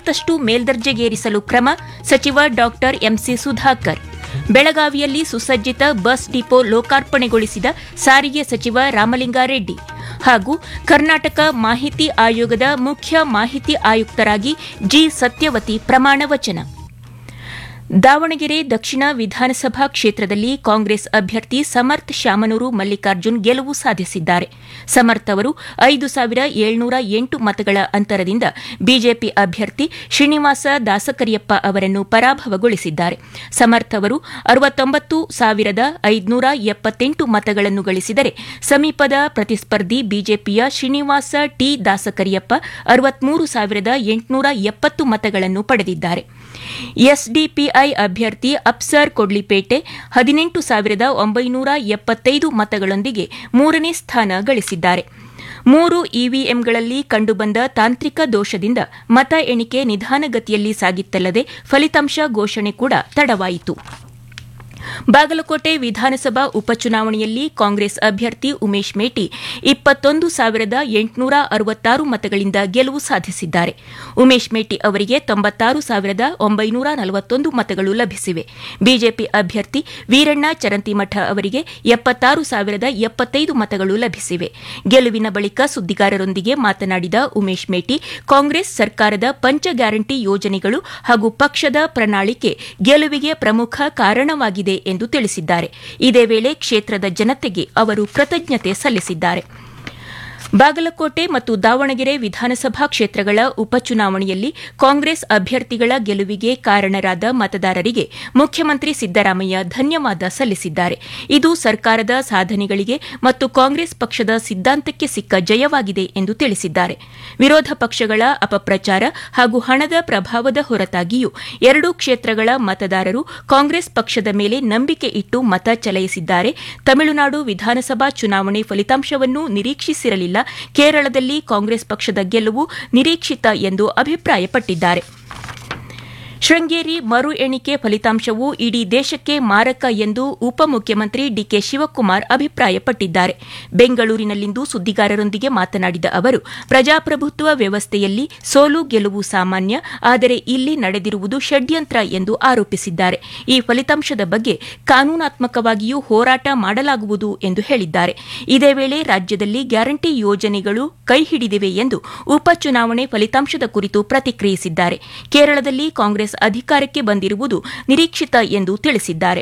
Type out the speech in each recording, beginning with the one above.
ಮತ್ತಷ್ಟು ಮೇಲ್ದರ್ಜೆಗೇರಿಸಲು ಕ್ರಮ ಸಚಿವ ಡಾಕ್ಟರ್ ಎಂಸಿ ಸುಧಾಕರ್ ಬೆಳಗಾವಿಯಲ್ಲಿ ಸುಸಜ್ಜಿತ ಬಸ್ ಡಿಪೋ ಲೋಕಾರ್ಪಣೆಗೊಳಿಸಿದ ಸಾರಿಗೆ ಸಚಿವ ರಾಮಲಿಂಗಾರೆಡ್ಡಿ ಹಾಗೂ ಕರ್ನಾಟಕ ಮಾಹಿತಿ ಆಯೋಗದ ಮುಖ್ಯ ಮಾಹಿತಿ ಆಯುಕ್ತರಾಗಿ ಜಿ ಸತ್ಯವತಿ ಪ್ರಮಾಣ ವಚನ ದಾವಣಗೆರೆ ದಕ್ಷಿಣ ವಿಧಾನಸಭಾ ಕ್ಷೇತ್ರದಲ್ಲಿ ಕಾಂಗ್ರೆಸ್ ಅಭ್ಯರ್ಥಿ ಸಮರ್ಥ್ ಶಾಮನೂರು ಮಲ್ಲಿಕಾರ್ಜುನ್ ಗೆಲುವು ಸಾಧಿಸಿದ್ದಾರೆ ಸಮರ್ಥ್ ಅವರು ಐದು ಸಾವಿರ ಏಳ್ನೂರ ಎಂಟು ಮತಗಳ ಅಂತರದಿಂದ ಬಿಜೆಪಿ ಅಭ್ಯರ್ಥಿ ಶ್ರೀನಿವಾಸ ದಾಸಕರಿಯಪ್ಪ ಅವರನ್ನು ಪರಾಭವಗೊಳಿಸಿದ್ದಾರೆ ಸಮರ್ಥ್ ಅವರು ಅರವತ್ತೊಂಬತ್ತು ಸಾವಿರದ ಐದುನೂರ ಎಪ್ಪತ್ತೆಂಟು ಮತಗಳನ್ನು ಗಳಿಸಿದರೆ ಸಮೀಪದ ಪ್ರತಿಸ್ಪರ್ಧಿ ಬಿಜೆಪಿಯ ಶ್ರೀನಿವಾಸ ಟಿ ದಾಸಕರಿಯಪ್ಪ ಅರವತ್ಮೂರು ಸಾವಿರದ ಎಂಟುನೂರ ಎಪ್ಪತ್ತು ಮತಗಳನ್ನು ಪಡೆದಿದ್ದಾರೆ ಎಸ್ಡಿಪಿಐ ಅಭ್ಯರ್ಥಿ ಅಪ್ಸರ್ ಕೊಡ್ಲಿಪೇಟೆ ಹದಿನೆಂಟು ಸಾವಿರದ ಒಂಬೈನೂರ ಎಪ್ಪತ್ತೈದು ಮತಗಳೊಂದಿಗೆ ಮೂರನೇ ಸ್ಥಾನ ಗಳಿಸಿದ್ದಾರೆ ಮೂರು ಇವಿಎಂಗಳಲ್ಲಿ ಕಂಡುಬಂದ ತಾಂತ್ರಿಕ ದೋಷದಿಂದ ಮತ ಎಣಿಕೆ ನಿಧಾನಗತಿಯಲ್ಲಿ ಸಾಗಿತ್ತಲ್ಲದೆ ಫಲಿತಾಂಶ ಘೋಷಣೆ ಕೂಡ ತಡವಾಯಿತು ಬಾಗಲಕೋಟೆ ವಿಧಾನಸಭಾ ಉಪಚುನಾವಣೆಯಲ್ಲಿ ಕಾಂಗ್ರೆಸ್ ಅಭ್ಯರ್ಥಿ ಉಮೇಶ್ ಮೇಟಿ ಇಪ್ಪತ್ತೊಂದು ಸಾವಿರದ ಎಂಟುನೂರ ಅರವತ್ತಾರು ಮತಗಳಿಂದ ಗೆಲುವು ಸಾಧಿಸಿದ್ದಾರೆ ಉಮೇಶ್ ಮೇಟಿ ಅವರಿಗೆ ತೊಂಬತ್ತಾರು ಸಾವಿರದ ಒಂಬೈನೂರ ನಲವತ್ತೊಂದು ಮತಗಳು ಲಭಿಸಿವೆ ಬಿಜೆಪಿ ಅಭ್ಯರ್ಥಿ ವೀರಣ್ಣ ಚರಂತಿಮಠ ಅವರಿಗೆ ಎಪ್ಪತ್ತಾರು ಸಾವಿರದ ಎಪ್ಪತ್ತೈದು ಮತಗಳು ಲಭಿಸಿವೆ ಗೆಲುವಿನ ಬಳಿಕ ಸುದ್ದಿಗಾರರೊಂದಿಗೆ ಮಾತನಾಡಿದ ಉಮೇಶ್ ಮೇಟಿ ಕಾಂಗ್ರೆಸ್ ಸರ್ಕಾರದ ಪಂಚ ಗ್ಯಾರಂಟಿ ಯೋಜನೆಗಳು ಹಾಗೂ ಪಕ್ಷದ ಪ್ರಣಾಳಿಕೆ ಗೆಲುವಿಗೆ ಪ್ರಮುಖ ಕಾರಣವಾಗಿದೆ ಎಂದು ತಿಳಿಸಿದ್ದಾರೆ ಇದೇ ವೇಳೆ ಕ್ಷೇತ್ರದ ಜನತೆಗೆ ಅವರು ಕೃತಜ್ಞತೆ ಸಲ್ಲಿಸಿದ್ದಾರೆ ಬಾಗಲಕೋಟೆ ಮತ್ತು ದಾವಣಗೆರೆ ವಿಧಾನಸಭಾ ಕ್ಷೇತ್ರಗಳ ಉಪಚುನಾವಣೆಯಲ್ಲಿ ಕಾಂಗ್ರೆಸ್ ಅಭ್ಯರ್ಥಿಗಳ ಗೆಲುವಿಗೆ ಕಾರಣರಾದ ಮತದಾರರಿಗೆ ಮುಖ್ಯಮಂತ್ರಿ ಸಿದ್ದರಾಮಯ್ಯ ಧನ್ಯವಾದ ಸಲ್ಲಿಸಿದ್ದಾರೆ ಇದು ಸರ್ಕಾರದ ಸಾಧನೆಗಳಿಗೆ ಮತ್ತು ಕಾಂಗ್ರೆಸ್ ಪಕ್ಷದ ಸಿದ್ದಾಂತಕ್ಕೆ ಸಿಕ್ಕ ಜಯವಾಗಿದೆ ಎಂದು ತಿಳಿಸಿದ್ದಾರೆ ವಿರೋಧ ಪಕ್ಷಗಳ ಅಪಪ್ರಚಾರ ಹಾಗೂ ಹಣದ ಪ್ರಭಾವದ ಹೊರತಾಗಿಯೂ ಎರಡೂ ಕ್ಷೇತ್ರಗಳ ಮತದಾರರು ಕಾಂಗ್ರೆಸ್ ಪಕ್ಷದ ಮೇಲೆ ನಂಬಿಕೆ ಇಟ್ಟು ಮತ ಚಲಾಯಿಸಿದ್ದಾರೆ ತಮಿಳುನಾಡು ವಿಧಾನಸಭಾ ಚುನಾವಣೆ ಫಲಿತಾಂಶವನ್ನು ನಿರೀಕ್ಷಿಸಿರಲಿಲ್ಲ ಕೇರಳದಲ್ಲಿ ಕಾಂಗ್ರೆಸ್ ಪಕ್ಷದ ಗೆಲುವು ನಿರೀಕ್ಷಿತ ಎಂದು ಅಭಿಪ್ರಾಯಪಟ್ಟಿದ್ದಾರೆ ಶೃಂಗೇರಿ ಮರು ಎಣಿಕೆ ಫಲಿತಾಂಶವು ಇಡೀ ದೇಶಕ್ಕೆ ಮಾರಕ ಎಂದು ಉಪಮುಖ್ಯಮಂತ್ರಿ ಡಿಕೆ ಶಿವಕುಮಾರ್ ಅಭಿಪ್ರಾಯಪಟ್ಟಿದ್ದಾರೆ ಬೆಂಗಳೂರಿನಲ್ಲಿಂದು ಸುದ್ದಿಗಾರರೊಂದಿಗೆ ಮಾತನಾಡಿದ ಅವರು ಪ್ರಜಾಪ್ರಭುತ್ವ ವ್ಯವಸ್ಥೆಯಲ್ಲಿ ಸೋಲು ಗೆಲುವು ಸಾಮಾನ್ಯ ಆದರೆ ಇಲ್ಲಿ ನಡೆದಿರುವುದು ಷಡ್ಯಂತ್ರ ಎಂದು ಆರೋಪಿಸಿದ್ದಾರೆ ಈ ಫಲಿತಾಂಶದ ಬಗ್ಗೆ ಕಾನೂನಾತ್ಮಕವಾಗಿಯೂ ಹೋರಾಟ ಮಾಡಲಾಗುವುದು ಎಂದು ಹೇಳಿದ್ದಾರೆ ಇದೇ ವೇಳೆ ರಾಜ್ಯದಲ್ಲಿ ಗ್ಯಾರಂಟಿ ಯೋಜನೆಗಳು ಕೈಹಿಡಿದಿವೆ ಎಂದು ಉಪಚುನಾವಣೆ ಫಲಿತಾಂಶದ ಕುರಿತು ಪ್ರತಿಕ್ರಿಯಿಸಿದ್ದಾರೆ ಕೇರಳದಲ್ಲಿ ಕಾಂಗ್ರೆಸ್ ಅಧಿಕಾರಕ್ಕೆ ಬಂದಿರುವುದು ನಿರೀಕ್ಷಿತ ಎಂದು ತಿಳಿಸಿದ್ದಾರೆ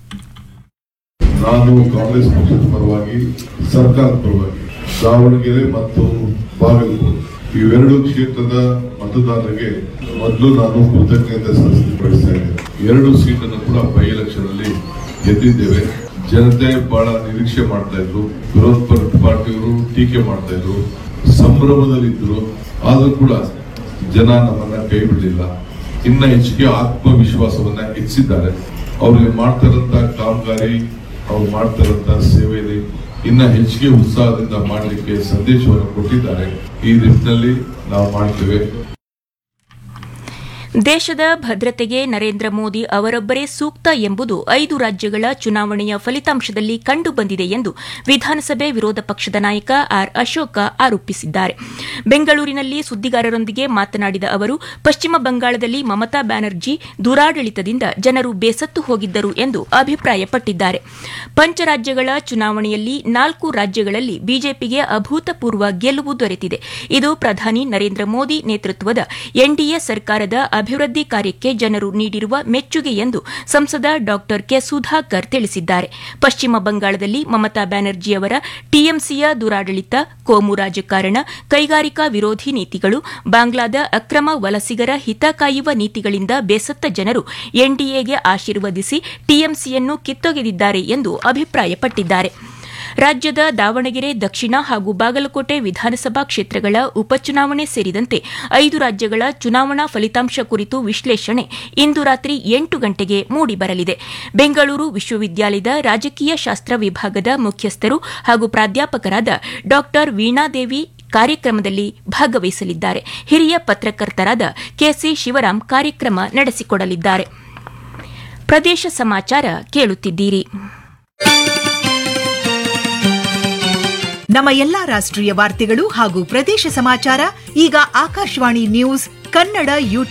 ನಾನು ಕಾಂಗ್ರೆಸ್ ಪಕ್ಷದ ಪರವಾಗಿ ಸರ್ಕಾರದ ಪರವಾಗಿ ದಾವಣಗೆರೆ ಮತ್ತು ಬಾಗಲಕೋಟೆ ಇವೆರಡು ಕ್ಷೇತ್ರದ ಮತದಾರರಿಗೆ ಮೊದಲು ನಾನು ಕೃತಜ್ಞತೆ ಸಲ್ಲಿಸಪಡಿಸ್ತಾ ಇದ್ದೇನೆ ಎರಡು ಸೀಟನ್ನು ಕೂಡ ಬೈ ಎಲೆಕ್ಷನ್ ಅಲ್ಲಿ ಗೆದ್ದಿದ್ದೇವೆ ಜನತೆ ಬಹಳ ನಿರೀಕ್ಷೆ ಮಾಡ್ತಾ ಇದ್ರು ವಿರೋಧ ಪರ- ಪಾರ್ಟಿಯವರು ಟೀಕೆ ಮಾಡ್ತಾ ಇದ್ರು ಸಂಭ್ರಮದಲ್ಲಿದ್ರು ಆದ್ರೂ ಕೂಡ ಜನ ನಮ್ಮನ್ನ ಕೈ ಬಿಡಲಿಲ್ಲ ಇನ್ನ ಹೆಚ್ಚಿಗೆ ಆತ್ಮವಿಶ್ವಾಸವನ್ನ ಹೆಚ್ಚಿದ್ದಾರೆ ಅವ್ರಿಗೆ ಮಾಡ್ತಾ ಇರೋಂತ ಕಾಮಗಾರಿ ಅವ್ರು ಮಾಡ್ತಾ ಇರೋಂತ ಸೇವೆಯಲ್ಲಿ ಇನ್ನ ಹೆಚ್ಚಿಗೆ ಉತ್ಸಾಹದಿಂದ ಮಾಡಲಿಕ್ಕೆ ಸಂದೇಶವನ್ನು ಕೊಟ್ಟಿದ್ದಾರೆ ಈ ನಿಟ್ಟಿನಲ್ಲಿ ನಾವು ಮಾಡ್ತೇವೆ ದೇಶದ ಭದ್ರತೆಗೆ ನರೇಂದ್ರ ಮೋದಿ ಅವರೊಬ್ಬರೇ ಸೂಕ್ತ ಎಂಬುದು ಐದು ರಾಜ್ಯಗಳ ಚುನಾವಣೆಯ ಫಲಿತಾಂಶದಲ್ಲಿ ಕಂಡುಬಂದಿದೆ ಎಂದು ವಿಧಾನಸಭೆ ವಿರೋಧ ಪಕ್ಷದ ನಾಯಕ ಆರ್ ಅಶೋಕ ಆರೋಪಿಸಿದ್ದಾರೆ ಬೆಂಗಳೂರಿನಲ್ಲಿ ಸುದ್ದಿಗಾರರೊಂದಿಗೆ ಮಾತನಾಡಿದ ಅವರು ಪಶ್ಚಿಮ ಬಂಗಾಳದಲ್ಲಿ ಮಮತಾ ಬ್ಯಾನರ್ಜಿ ದುರಾಡಳಿತದಿಂದ ಜನರು ಬೇಸತ್ತು ಹೋಗಿದ್ದರು ಎಂದು ಅಭಿಪ್ರಾಯಪಟ್ಟಿದ್ದಾರೆ ಪಂಚರಾಜ್ಯಗಳ ಚುನಾವಣೆಯಲ್ಲಿ ನಾಲ್ಕು ರಾಜ್ಯಗಳಲ್ಲಿ ಬಿಜೆಪಿಗೆ ಅಭೂತಪೂರ್ವ ಗೆಲುವು ದೊರೆತಿದೆ ಇದು ಪ್ರಧಾನಿ ನರೇಂದ್ರ ಮೋದಿ ನೇತೃತ್ವದ ಎನ್ಡಿಎ ಸರ್ಕಾರದ ಅಭಿವೃದ್ಧಿ ಕಾರ್ಯಕ್ಕೆ ಜನರು ನೀಡಿರುವ ಮೆಚ್ಚುಗೆ ಎಂದು ಸಂಸದ ಡಾ ಕೆ ಸುಧಾಕರ್ ತಿಳಿಸಿದ್ದಾರೆ ಪಶ್ಚಿಮ ಬಂಗಾಳದಲ್ಲಿ ಮಮತಾ ಬ್ಯಾನರ್ಜಿಯವರ ಟಿಎಂಸಿಯ ದುರಾಡಳಿತ ಕೋಮು ರಾಜಕಾರಣ ಕೈಗಾರಿಕಾ ವಿರೋಧಿ ನೀತಿಗಳು ಬಾಂಗ್ಲಾದ ಅಕ್ರಮ ವಲಸಿಗರ ಹಿತ ಕಾಯುವ ನೀತಿಗಳಿಂದ ಬೇಸತ್ತ ಜನರು ಎನ್ಡಿಎಗೆ ಆಶೀರ್ವದಿಸಿ ಟಿಎಂಸಿಯನ್ನು ಕಿತ್ತೊಗೆದಿದ್ದಾರೆ ಎಂದು ಅಭಿಪ್ರಾಯಪಟ್ಟಿದ್ದಾರೆ ರಾಜ್ಯದ ದಾವಣಗೆರೆ ದಕ್ಷಿಣ ಹಾಗೂ ಬಾಗಲಕೋಟೆ ವಿಧಾನಸಭಾ ಕ್ಷೇತ್ರಗಳ ಉಪಚುನಾವಣೆ ಸೇರಿದಂತೆ ಐದು ರಾಜ್ಯಗಳ ಚುನಾವಣಾ ಫಲಿತಾಂಶ ಕುರಿತು ವಿಶ್ಲೇಷಣೆ ಇಂದು ರಾತ್ರಿ ಎಂಟು ಗಂಟೆಗೆ ಮೂಡಿಬರಲಿದೆ ಬೆಂಗಳೂರು ವಿಶ್ವವಿದ್ಯಾಲಯದ ರಾಜಕೀಯ ಶಾಸ್ತ್ರ ವಿಭಾಗದ ಮುಖ್ಯಸ್ಥರು ಹಾಗೂ ಪ್ರಾಧ್ಯಾಪಕರಾದ ಡಾ ವೀಣಾದೇವಿ ಕಾರ್ಯಕ್ರಮದಲ್ಲಿ ಭಾಗವಹಿಸಲಿದ್ದಾರೆ ಹಿರಿಯ ಪತ್ರಕರ್ತರಾದ ಕೆಸಿ ಶಿವರಾಂ ಕಾರ್ಯಕ್ರಮ ನಡೆಸಿಕೊಡಲಿದ್ದಾರೆ ಪ್ರದೇಶ ಸಮಾಚಾರ ಕೇಳುತ್ತಿದ್ದೀರಿ ನಮ್ಮ ಎಲ್ಲಾ ರಾಷ್ಟ್ರೀಯ ವಾರ್ತೆಗಳು ಹಾಗೂ ಪ್ರದೇಶ ಸಮಾಚಾರ ಈಗ ಆಕಾಶವಾಣಿ ನ್ಯೂಸ್ ಕನ್ನಡ ಯೂಟ್ಯೂಬ್